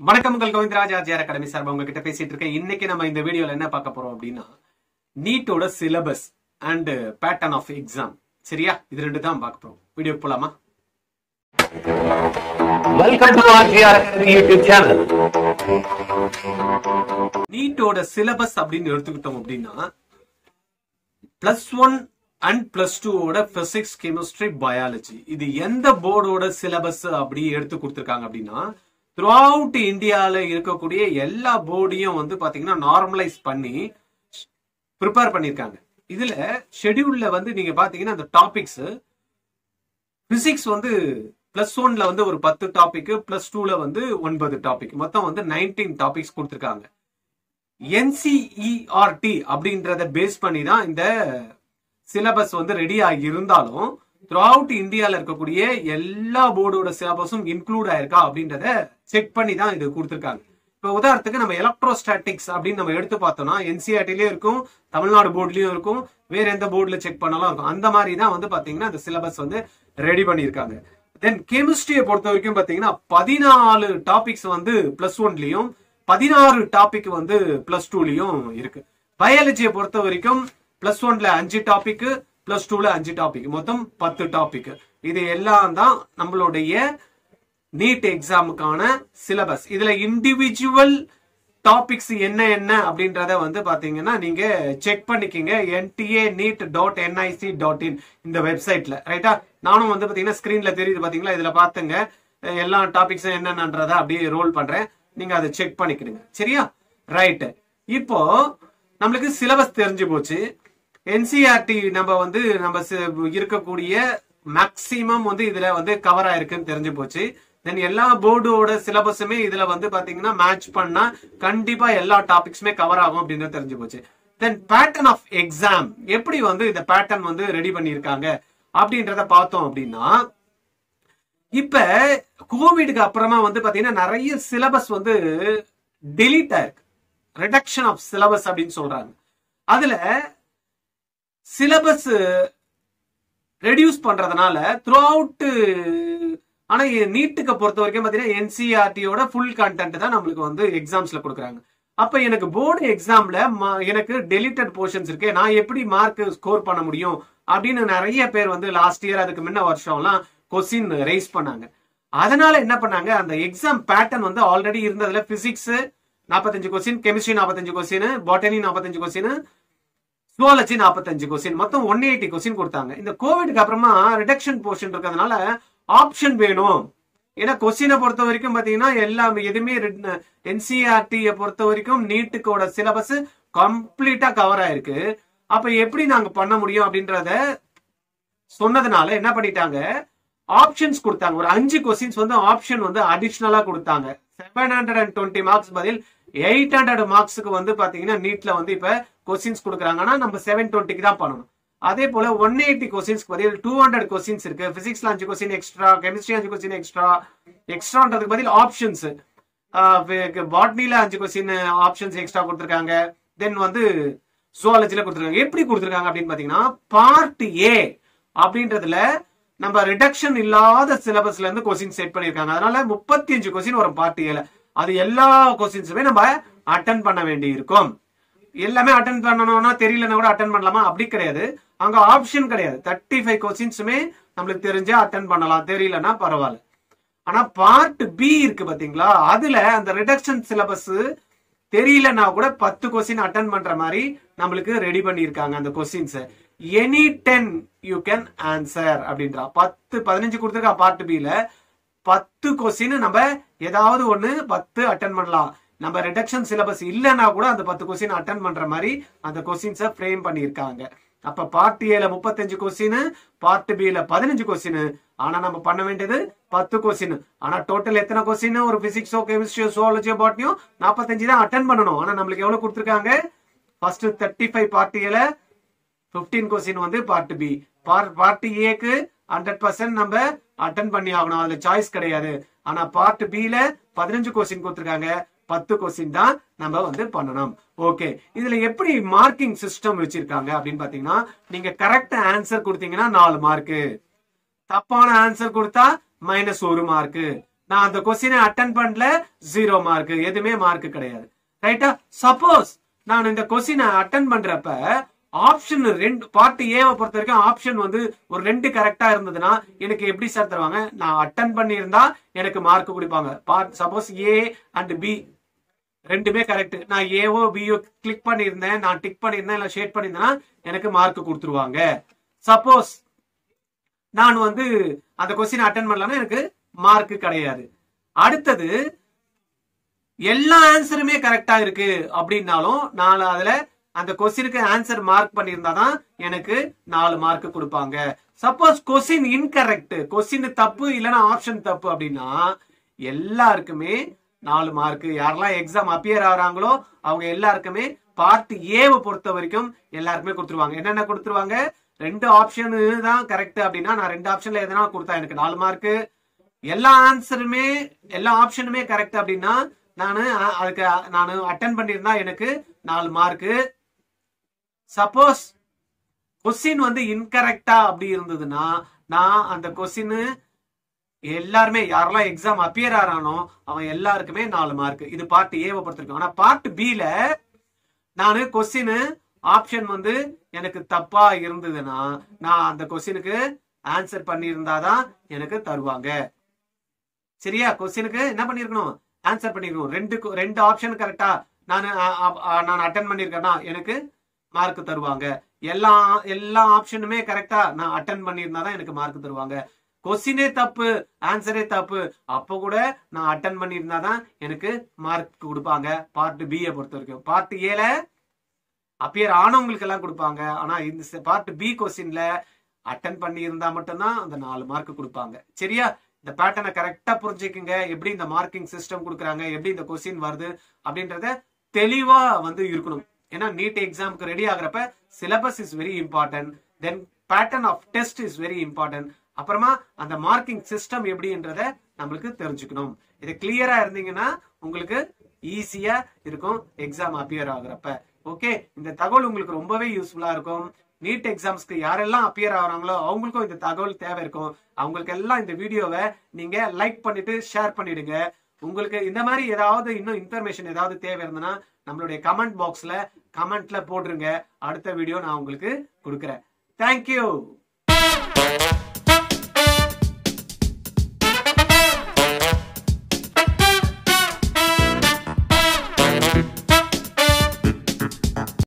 வணக்கம் உங்கள் Govindaraj RGR academy sir உங்ககிட்ட பேசிட்டு இருக்கேன் இன்னைக்கு நம்ம இந்த வீடியோல என்ன பார்க்க போறோம் அப்படின்னா நீட்டோட syllabus and pattern of exam சரியா இது ரெண்டு தான் பார்க்க போறோம் வீடியோ போலாமா Welcome to RGR Academy YouTube channel. நீட்டோட சிலபஸ் அப்படின்னு எடுத்துக்கிட்டோம் அப்படின்னா பிளஸ் ஒன் அண்ட் பிளஸ் டூவோட பிசிக்ஸ் கெமிஸ்ட்ரி பயாலஜி இது எந்த போர்டோட சிலபஸ் அப்படி எடுத்து கொடுத்துருக்காங்க அப்படின்னா த்ரூ அவுட் இந்தியாவில் இருக்கக்கூடிய எல்லா போர்டையும் வந்து பாத்தீங்கன்னா நார்மலைஸ் பண்ணி ப்ரிப்பேர் பண்ணியிருக்காங்க இதுல ஷெட்யூல்ல வந்து நீங்க பாத்தீங்கன்னா அந்த டாபிக்ஸ் பிசிக்ஸ் வந்து பிளஸ் ஒன்ல வந்து ஒரு பத்து டாபிக் பிளஸ் டூல வந்து ஒன்பது டாபிக் மொத்தம் வந்து நைன்டீன் டாபிக்ஸ் கொடுத்துருக்காங்க என்சிஇஆர்டி அப்படின்றத பேஸ் பண்ணி தான் இந்த சிலபஸ் வந்து ரெடி ஆகி இருந்தாலும் த்ரூ அவுட் இந்தியாவில் இருக்கக்கூடிய எல்லா போர்டோட சிலபஸும் இன்க்ளூட் ஆயிருக்கா அப்படின்றத செக் பண்ணி தான் இது கொடுத்துருக்காங்க இப்போ உதாரணத்துக்கு நம்ம எலக்ட்ரோஸ்டாட்டிக்ஸ் அப்படின்னு நம்ம எடுத்து பார்த்தோம்னா என்சிஆர்டிலயும் இருக்கும் தமிழ்நாடு போர்ட்லயும் இருக்கும் வேற எந்த போர்டுல செக் பண்ணாலும் இருக்கும் அந்த மாதிரி தான் வந்து பாத்தீங்கன்னா அந்த சிலபஸ் வந்து ரெடி பண்ணியிருக்காங்க தென் கெமிஸ்ட்ரியை பொறுத்த வரைக்கும் பாத்தீங்கன்னா பதினாலு டாபிக்ஸ் வந்து பிளஸ் ஒன்லயும் பதினாறு டாபிக் வந்து பிளஸ் டூலயும் இருக்கு பயாலஜியை பொறுத்த வரைக்கும் பிளஸ் ஒன்ல அஞ்சு டாபிக் பிளஸ் டூல அஞ்சு டாபிக் மொத்தம் பத்து டாபிக் இது எல்லாம் தான் நம்மளுடைய நீட் எக்ஸாமுக்கான சிலபஸ் இதுல இண்டிவிஜுவல் டாபிக்ஸ் என்ன என்ன அப்படின்றத வந்து பாத்தீங்கன்னா நீங்க செக் பண்ணிக்கிங்க NTA NEET dot NIC dot in இந்த வெப்சைட்ல ரைட்டா நானும் வந்து பாத்தீங்கன்னா ஸ்கிரீன்ல தெரியுது பாத்தீங்களா இதுல பாத்துங்க அஹ் எல்லா டாபிக்ஸும் என்னென்னன்றத அப்படியே ரோல் பண்றேன் நீங்க அதை செக் பண்ணிக்கிடுங்க சரியா ரைட் இப்போ நம்மளுக்கு சிலபஸ் தெரிஞ்சு போச்சு என்சிஆர்டி நம்ம வந்து நம்ம சி- இருக்கக்கூடிய மேக்சிமம் வந்து இதுல வந்து கவர் ஆயிருக்குன்னு தெரிஞ்சு போச்சு தென் எல்லா போர்டோட சிலபஸுமே இதுல வந்து பாத்தீங்கன்னா மேட்ச் பண்ணா கண்டிப்பா எல்லா டாபிக்ஸுமே கவர் ஆகும் அப்படின்றது தெரிஞ்சு போச்சு தென் பேட்டர்ன் ஆஃப் எக்ஸாம் எப்படி வந்து இந்த பேட்டர்ன் வந்து ரெடி பண்ணியிருக்காங்க அப்படின்றத பார்த்தோம் அப்படின்னா இப்ப கோவிடுக்கு அப்புறமா வந்து பாத்தீங்கன்னா நிறைய சிலபஸ் வந்து டெலீட் ஆயிருக்கு ரிடக்ஷன் ஆஃப் சிலபஸ் அப்படின்னு சொல்றாங்க அதுல சிலபஸ் ரெடியூஸ் பண்றதுனால த்ரூ அவுட் ஆனா நீட்டுக்கு பொறுத்த வரைக்கும் பாத்தீங்கன்னா என்சிஆர்டியோட ஃபுல் கண்டென்ட் தான் நம்மளுக்கு வந்து எக்ஸாம்ஸ்ல கொடுக்குறாங்க அப்ப எனக்கு போர்டு எக்ஸாம்ல எனக்கு டெலிட்டட் போர்ஷன்ஸ் இருக்கு நான் எப்படி மார்க் ஸ்கோர் பண்ண முடியும் அப்படின்னு நிறைய பேர் வந்து லாஸ்ட் இயர் அதுக்கு முன்ன வருஷம்லாம் கொஸ்டின் ரைஸ் பண்ணாங்க அதனால என்ன பண்ணாங்க அந்த எக்ஸாம் பேட்டர்ன் வந்து ஆல்ரெடி இருந்ததுல பிசிக்ஸ் நாற்பத்தஞ்சு கொஸ்டின் கெமிஸ்ட்ரி நாற்பத்தஞ்சு கொஸ்டின் பாட்டனி நாற்பத்தஞ்சு கொஸ்டின் சுவாலஜி நாற்பத்தஞ்சு கொஸ்டின் மொத்தம் ஒன் எயிட்டி கொஸ்டின் கொடுத்தாங்க இந்த கோவிடுக்கு அப்புறமா ரிடக்ஷன் போர்ஷன் இருக்கிறதுனால ஆப்ஷன் வேணும் ஏன்னா கொஸ்டினை பொறுத்த வரைக்கும் பாத்தீங்கன்னா எல்லாம் எதுவுமே என்சிஆர்டியை பொறுத்த வரைக்கும் நீட்டுக்கோட சிலபஸ் கம்ப்ளீட்டா கவர் ஆயிருக்கு அப்ப எப்படி நாங்க பண்ண முடியும் அப்படின்றத சொன்னதுனால என்ன பண்ணிட்டாங்க ஆப்ஷன்ஸ் கொடுத்தாங்க ஒரு அஞ்சு கொஸ்டின்ஸ் வந்து ஆப்ஷன் வந்து அடிஷ்னலா கொடுத்தாங்க seven hundred and twenty marks பதில் எயிட் ஹண்ட்ரட் மார்க்ஸுக்கு வந்து பாத்தீங்கன்னா நீட்ல வந்து இப்ப கொஸ்டின்ஸ் கொடுக்குறாங்கன்னா நம்ம செவன் டுவெண்ட்டிக்கு தான் பண்ணணும் அதே போல ஒன் எயிட்டி கொஸ்டின்ஸ்க்கு பதில் டூ ஹண்ட்ரட் கொஸ்டின்ஸ் இருக்கு பிசிக்ஸ்ல அஞ்சு கொஸ்டின் எக்ஸ்ட்ரா கெமிஸ்ட்ரி அஞ்சு கொஸ்டின் எக்ஸ்ட்ரா எக்ஸ்ட்ரான்றதுக்கு பதில் ஆப்ஷன்ஸ் பாட்னில அஞ்சு கொஸ்டின் ஆப்ஷன்ஸ் எக்ஸ்ட்ரா கொடுத்துருக்காங்க தென் வந்து ஜுவாலஜில கொடுத்துருக்காங்க எப்படி கொடுத்துருக்காங்க அப்படின்னு பாத்தீங்கன்னா பார்ட் ஏ அப்படின்றதுல நம்ம ரிடக்ஷன் இல்லாத சிலபஸ்ல இருந்து கொஸ்டின் செட் பண்ணிருக்காங்க அதனால முப்பத்தி அஞ்சு கொஸ்டின் வரும் பார்ட் ஏல அது எல்லா கொஸ்டின்ஸுமே நம்ம அட்டன் பண்ண வேண்டி இருக்கும் எல்லாமே அட்டன் பண்ணணும்னா தெரியலன்னா கூட அட்டன் பண்ணலாமா அப்படி கிடையாது அங்க ஆப்ஷன் கிடையாது தேர்ட்டி ஃபைவ் கொஸ்டின்ஸுமே நம்மளுக்கு தெரிஞ்சா அட்டன் பண்ணலாம் தெரியலன்னா பரவாயில்ல ஆனா பார்ட் பி இருக்கு பாத்தீங்களா அதுல அந்த ரிடக்ஷன் சிலபஸ் தெரியலன்னா கூட பத்து கொஸ்டின் அட்டன் பண்ற மாதிரி நம்மளுக்கு ரெடி பண்ணியிருக்காங்க அந்த questions any ten you can answer அப்படின்றா பத்து பதினஞ்சு கொடுத்துருக்கா பார்ட் பில பத்து கொஸ்டின் நம்ம ஏதாவது ஒண்ணு பத்து அட்டன் பண்ணலாம் நம்ம ரிடக்ஷன் சிலபஸ் இல்லைன்னா கூட அந்த பத்து கொஸ்டின் அட்டன் பண்ற மாதிரி அந்த கொஸ்டின்ஸை ஃப்ரேம் பண்ணியிருக்காங்க அப்ப பார்ட் ஏல முப்பத்தஞ்சு கொஸ்டின் பார்ட் பில பதினஞ்சு கொஸ்டின் ஆனா நம்ம பண்ண வேண்டியது பத்து கொஸ்டின் ஆனா டோட்டல் எத்தனை கொஸ்டின் ஒரு பிசிக்ஸோ கெமிஸ்ட்ரியோ சுவாலஜியோ பாட்டியோ நாற்பத்தஞ்சு தான் அட்டன் பண்ணணும் ஆனா நம்மளுக்கு எவ்வளவு கொடுத்துருக்காங்க ஃபர்ஸ்ட் தேர்ட்டி ஃபைவ் பார்ட் ஏல பிப்டீன் கொஸ்டின் வந்து பார்ட் பி பார்ட் ஏக்கு ஹண்ட்ரட் பர்சன்ட் நம்ம அட்டன் பண்ணி ஆகணும் அதுல சாய்ஸ் கிடையாது ஆனா பார்ட் பில பதினஞ்சு கொஸ்டின் கொடுத்துருக்காங்க பத்து கொஸ்டின் தான் நம்ம வந்து பண்ணணும் ஓகே இதுல எப்படி மார்க்கிங் சிஸ்டம் வச்சிருக்காங்க அப்படின்னு பாத்தீங்கன்னா நீங்க கரெக்ட் ஆன்சர் கொடுத்தீங்கன்னா நாலு மார்க்கு தப்பான ஆன்சர் கொடுத்தா மைனஸ் ஒரு மார்க் நான் அந்த கொஸ்டினை அட்டன் பண்ணல ஜீரோ மார்க் எதுவுமே மார்க் கிடையாது ரைட்டா சப்போஸ் நான் இந்த கொஸ்டினை அட்டன் பண்றப்ப ஆப்ஷன் ரெண்டு பார்ட் ஏவை பொறுத்த வரைக்கும் ஆப்ஷன் வந்து ஒரு ரெண்டு கரெக்டா இருந்ததுன்னா எனக்கு எப்படி சார் தருவாங்க நான் அட்டன் பண்ணியிருந்தா எனக்கு மார்க் கொடுப்பாங்க part suppose A and B ரெண்டுமே கரெக்ட் நான் ஏவோ பியோ கிளிக் பண்ணியிருந்தேன் நான் டிக் பண்ணியிருந்தேன் இல்ல ஷேட் பண்ணியிருந்தேன்னா எனக்கு மார்க் கொடுத்துருவாங்க சப்போஸ் நான் வந்து அந்த கொஸ்டின் அட்டன் பண்ணலன்னா எனக்கு மார்க் கிடையாது அடுத்தது எல்லா ஆன்சருமே கரெக்டா இருக்கு அப்படின்னாலும் நான் அதுல அந்த கொஸ்டினுக்கு ஆன்சர் மார்க் பண்ணியிருந்தாதான் எனக்கு நாலு மார்க் கொடுப்பாங்க சப்போஸ் கொஸ்டின் இன்கரெக்ட் கொஸ்டின் தப்பு இல்லைன்னா ஆப்ஷன் தப்பு அப்படின்னா எல்லாருக்குமே நாலு மார்க் யாரெல்லாம் எக்ஸாம் அப்பியர் ஆகுறாங்களோ அவங்க எல்லாருக்குமே பார்ட் ஏவை பொறுத்த வரைக்கும் எல்லாருக்குமே கொடுத்துருவாங்க என்னென்ன கொடுத்துருவாங்க ரெண்டு ஆப்ஷன் தான் கரெக்ட் அப்படின்னா நான் ரெண்டு ஆப்ஷன்ல எதனா கொடுத்தா எனக்கு நாலு மார்க் எல்லா ஆன்சருமே எல்லா ஆப்ஷனுமே கரெக்ட் அப்படின்னா நான் அதுக்கு நான் அட்டன் பண்ணியிருந்தா எனக்கு நாலு மார்க்கு சப்போஸ் கொஸ்டின் வந்து இன்கரெக்டா அப்படி இருந்ததுன்னா நான் அந்த கொஸ்டின் எல்லாருமே யாரெல்லாம் எக்ஸாம் அப்பியர் ஆறானோ அவன் எல்லாருக்குமே நாலு மார்க் இது பார்ட் ஏவை பொறுத்திருக்கும் ஆனா பார்ட் பில நானு கொஸ்டின் ஆப்ஷன் வந்து எனக்கு தப்பா இருந்ததுன்னா நான் அந்த கொஸ்டினுக்கு ஆன்சர் பண்ணியிருந்தாதான் எனக்கு தருவாங்க சரியா கொஸ்டினுக்கு என்ன பண்ணிருக்கணும் ஆன்சர் பண்ணிருக்கணும் ரெண்டு கொ- ரெண்டு ஆப்ஷன் கரெக்டா நான் நான் அட்டன் பண்ணிருக்கேன்னா எனக்கு மார்க் தருவாங்க எல்லா எல்லா ஆப்ஷனுமே கரெக்டா நான் அட்டன் பண்ணியிருந்தா தான் எனக்கு மார்க் தருவாங்க கொஸ்டினே தப்பு ஆன்சரே தப்பு அப்ப கூட நான் அட்டன் பண்ணியிருந்தா தான் எனக்கு மார்க் கொடுப்பாங்க பார்ட் பி பொறுத்த வரைக்கும் பார்ட் ஏல அப்பியர் ஆனவங்களுக்கு எல்லாம் கொடுப்பாங்க ஆனா இந்த பார்ட் பி கொஸ்டின்ல அட்டன் பண்ணி இருந்தா மட்டும்தான் அந்த நாலு மார்க் கொடுப்பாங்க சரியா இந்த பேட்டர்னை கரெக்டா புரிஞ்சுக்குங்க எப்படி இந்த மார்க்கிங் சிஸ்டம் கொடுக்குறாங்க எப்படி இந்த கொஸ்டின் வருது அப்படின்றத தெளிவா வந்து இருக்கணும் ஏன்னா நீட் எக்ஸாமுக்கு ரெடி ஆகுறப்ப syllabus is very important then pattern of test is very important அப்புறமா அந்த மார்க்கிங் சிஸ்டம் எப்படின்றத நம்மளுக்கு தெரிஞ்சுக்கணும் இது கிளியரா இருந்தீங்கன்னா உங்களுக்கு ஈஸியா இருக்கும் எக்ஸாம் அப்பியர் ஆகுறப்ப ஓகே இந்த தகவல் உங்களுக்கு ரொம்பவே யூஸ்ஃபுல்லா இருக்கும் நீட் எக்ஸாம்ஸ்க்கு யாரெல்லாம் அப்பியர் ஆகுறாங்களோ அவங்களுக்கும் இந்த தகவல் தேவை இருக்கும் அவங்களுக்கு எல்லாம் இந்த வீடியோவை நீங்க லைக் பண்ணிட்டு ஷேர் பண்ணிடுங்க உங்களுக்கு இந்த மாதிரி ஏதாவது இன்னும் இன்ஃபர்மேஷன் ஏதாவது தேவை இருந்ததுன்னா நம்மளுடைய கமெண்ட் பாக்ஸ்ல கமெண்ட்ல போட்டுருங்க அடுத்த வீடியோ நான் உங்களுக்கு கொடுக்குறேன் தேங்க்யூ